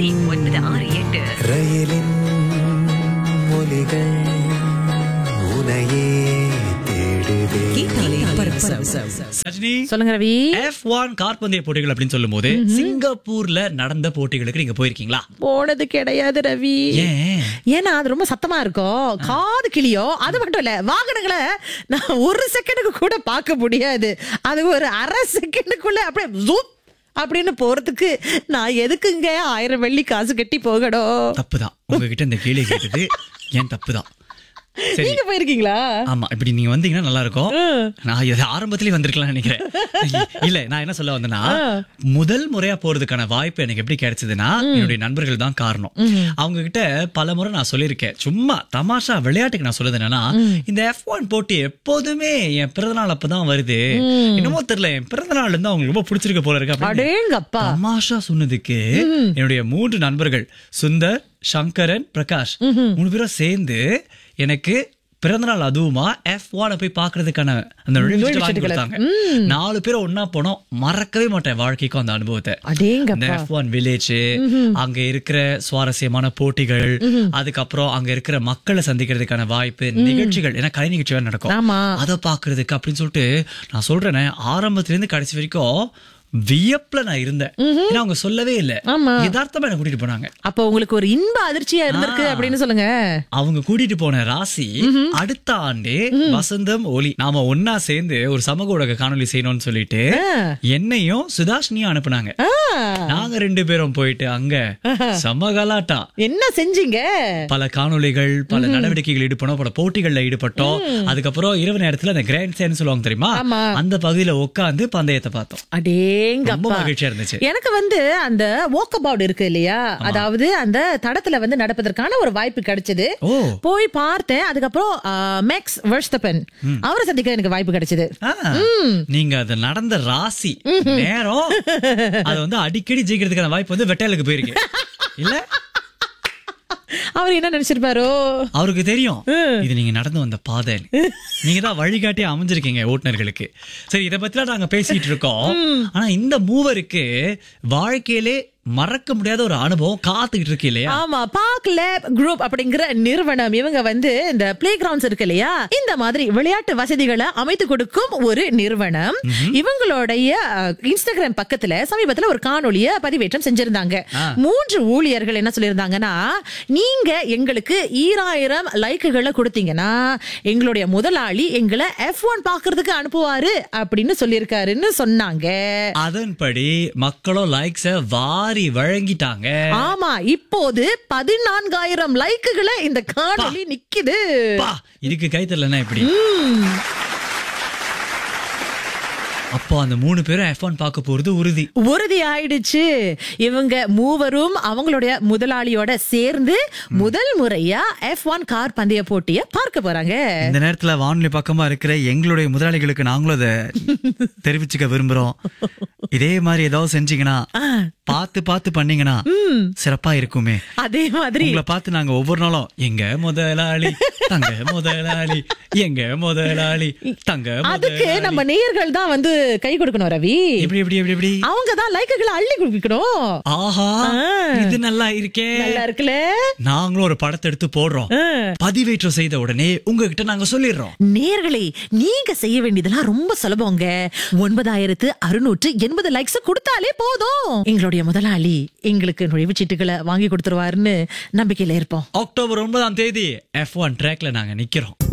சுழி ஒன்பது ஆறு எட்டு ரயிலின் ஒலிகள் உனையே தேடுதே கேட்டாலே பரபரப்பு. ரஜினி சொல்லுங்க ரவி எஃப் ஒன் கார்பந்தய போட்டிகள் அப்படின்னு சொல்லும் போது சிங்கப்பூர்ல நடந்த போட்டிகளுக்கு நீங்க போயிருக்கீங்களா போனது கிடையாது ரவி ஏன் ஏன்னா அது ரொம்ப சத்தமா இருக்கும் காது கிளியோ அது மட்டும் இல்ல வாகனங்களை நான் ஒரு செகண்டுக்கு கூட பார்க்க முடியாது அது ஒரு அரை செகண்டுக்குள்ள அப்படியே zoom அப்படின்னு போறதுக்கு நான் எதுக்குங்க ஆயிரம் வெள்ளி காசு கட்டி போகணும் தப்புதான் உங்ககிட்ட இந்த கேள்வி கேட்டது ஏன் தப்புதான் சரி நீங்க போயிருக்கீங்களா ஆமா இப்படி நீங்க வந்தீங்கன்னா நல்லா இருக்கும் நான் இது ஆரம்பத்திலேயே வந்திருக்கலாம் நினைக்கிறேன் இல்ல நான் என்ன சொல்ல வந்தேன்னா முதல் முறையா போறதுக்கான வாய்ப்பு எனக்கு எப்படி கிடைச்சதுன்னா என்னுடைய நண்பர்கள் தான் காரணம் அவங்க கிட்ட பல முறை நான் சொல்லியிருக்கேன் சும்மா தமாஷா விளையாட்டுக்கு நான் சொல்லுது என்னன்னா இந்த எஃப் ஒன் போட்டி எப்போதுமே என் பிறந்தநாள் அப்பதான் வருது என்னமோ தெரியல என் பிறந்தநாள் இருந்து அவங்களுக்கு ரொம்ப பிடிச்சிருக்க போல இருக்கு அப்படின்னு அடேங்கப்பா தமாஷா சொன்னதுக்கு என்னுடைய மூன்று நண்பர்கள் சுந்தர் சங்கரன் பிரகாஷ் மூணு பேரும் சேர்ந்து எனக்கு பிறந்தநாள் அதுவுமா எஃப் ஒன் போய் பாக்குறதுக்கான அந்த நுழைவுச்சீட்டு வாங்கி கொடுத்தாங்க நாலு பேரும் ஒன்னா போனோம் மறக்கவே மாட்டேன் வாழ்க்கைக்கும் அந்த அனுபவத்தை இந்த அடேங்கப்பா எஃப் ஒன் வில்லேஜ் அங்க இருக்கிற சுவாரஸ்யமான போட்டிகள் அதுக்கப்புறம் அங்க இருக்கிற மக்களை சந்திக்கிறதுக்கான வாய்ப்பு நிகழ்ச்சிகள் ஏன்னா கலை நிகழ்ச்சி வேற நடக்கும் ஆமா அதை பாக்குறதுக்கு அப்படின்னு சொல்லிட்டு நான் சொல்றேனே ஆரம்பத்துல இருந்து கடைசி வரைக்கும் வியப்புல நான் இருந்தேன் ஏன்னா அவங்க சொல்லவே இல்ல ஆமா. யதார்த்தமா என்ன கூட்டிட்டு போனாங்க அப்ப உங்களுக்கு ஒரு இன்ப அதிர்ச்சியா இருந்திருக்கு அப்படின்னு சொல்லுங்க அவங்க கூட்டிட்டு போன ராசி அடுத்த ஆண்டே வசந்தம் ஒலி நாம ஒன்னா சேர்ந்து ஒரு சமூக ஊடக காணொளி செய்யணும்னு சொல்லிட்டு என்னையும் சுதாஷினியும் அனுப்புனாங்க ஆ, நாங்க ரெண்டு பேரும் போயிட்டு அங்க செம்ம கலாட்டா என்ன செஞ்சீங்க பல காணொளிகள் பல நடவடிக்கைகள் ஈடுபட்டோம் பல போட்டிகள்ல ஈடுபட்டோம் அதுக்கப்புறம் இரவு நேரத்துல அந்த கிராண்ட் சேன்னு சொல்லுவாங்க தெரியுமா ஆமா. அந்த பகுதியில உட்கார்ந்து பந்தயத்தை பார்த்தோம் ரொம்ப அடேங்கப்பா மகிழ்ச்சியா இருந்துச்சு எனக்கு வந்து அந்த வாக் அபவுட் இருக்கு இல்லையா அதாவது அந்த தடத்துல வந்து நடப்பதற்கான ஒரு வாய்ப்பு கிடைச்சது ஓ போய் பார்த்தேன் அதுக்கப்புறம் மேக்ஸ் வெர்ஸ்டபன் அவரை சந்திக்க எனக்கு வாய்ப்பு கிடைச்சது ஆ, நீங்க அது நடந்த ராசி நேரம் அது வந்து அடிக்கடி ஜெயிக்கிறதுக்கான வாய்ப்பு வந்து வெட்டையலுக்கு போயிருக்கு இல்ல அவர் என்ன நினைச்சிருப்பாரோ அவருக்கு தெரியும் இது நீங்க நடந்து வந்த பாதை நீங்க தான் வழிகாட்டி அமைஞ்சிருக்கீங்க ஓட்டுநர்களுக்கு சரி இத பத்திலாம் நாங்க பேசிட்டு இருக்கோம் ஆனா இந்த மூவருக்கு வாழ்க்கையிலே மறக்க முடியாத ஒரு அனுபவம் காத்துக்கிட்டு இருக்கு இல்லையா ஆமா பார்க் லேப் குரூப் அப்படிங்கிற நிறுவனம் இவங்க வந்து இந்த பிளே கிரவுண்ட்ஸ் இருக்கு இல்லையா இந்த மாதிரி விளையாட்டு வசதிகளை அமைத்து கொடுக்கும் ஒரு நிறுவனம் இவங்களுடைய அஹ், இன்ஸ்டாகிராம் பக்கத்துல சமீபத்துல ஒரு காணொளிய பதிவேற்றம் செஞ்சிருந்தாங்க மூன்று ஊழியர்கள் என்ன சொல்லியிருந்தாங்கன்னா நீங்க எங்களுக்கு ஈராயிரம் லைக்குகளை கொடுத்தீங்கன்னா எங்களுடைய முதலாளி எங்களை எஃப் ஒன் பாக்குறதுக்கு அனுப்புவாரு அப்படின்னு சொல்லியிருக்காருன்னு சொன்னாங்க அதன்படி மக்களும் லைக்ஸ வாரி வழங்கிட்டாங்க ஆமா இப்போது பதினான்காயிரம் லைக்குகளை இந்த காணொளி நிக்குது பா, இதுக்கு கை தரலன்னா எப்படி அப்போ அந்த மூணு பேரும் எஃப் ஒன் பார்க்க போறது உறுதி உறுதி ஆயிடுச்சு இவங்க மூவரும் அவங்களுடைய முதலாளியோட சேர்ந்து முதல் முறையா எஃப் ஒன் கார் பந்தய போட்டிய பார்க்க போறாங்க இந்த நேரத்துல வானொலி பக்கமா இருக்கிற எங்களுடைய முதலாளிகளுக்கு நாங்களும் அதை தெரிவிச்சுக்க விரும்புறோம் இதே மாதிரி ஏதாவது செஞ்சீங்கன்னா பார்த்து பார்த்து பண்ணீங்கன்னா சிறப்பா இருக்குமே அதே மாதிரி உங்களை பார்த்து நாங்க ஒவ்வொரு நாளும் எங்க முதலாளி தங்க முதலாளி எங்க முதலாளி தங்க அதுக்கு முதலாளி நம்ம நேயர்கள் தான் வந்து கை கொடுக்கணும் ரவி எப்படி எப்படி எப்படி எப்படி அவங்க தான் லைக்குகளை அள்ளி கொடுக்கணும் ஆஹா ஆ. இது நல்லா இருக்கே நல்லா இருக்குல்ல நாங்களும் ஒரு படத்தை எடுத்து போடுறோம் பதிவேற்றம் செய்த உடனே உங்ககிட்ட நாங்க சொல்லிடுறோம் நேர்களே நீங்க செய்ய வேண்டியதெல்லாம் ரொம்ப சுலபங்க ஒன்பதாயிரத்து அறுநூற்று எண்பது லைக்ஸ் கொடுத்தாலே போதும் எங்களுடைய முதலாளி எங்களுக்கு நுழைவுச்சீட்டுகளை வாங்கி கொடுத்துருவாருன்னு நம்பிக்கையில இருப்போம் அக்டோபர் ஒன்பதாம் தேதி எஃப் ஒன் ட்ராக்ல நாங்க நிக்கிறோம்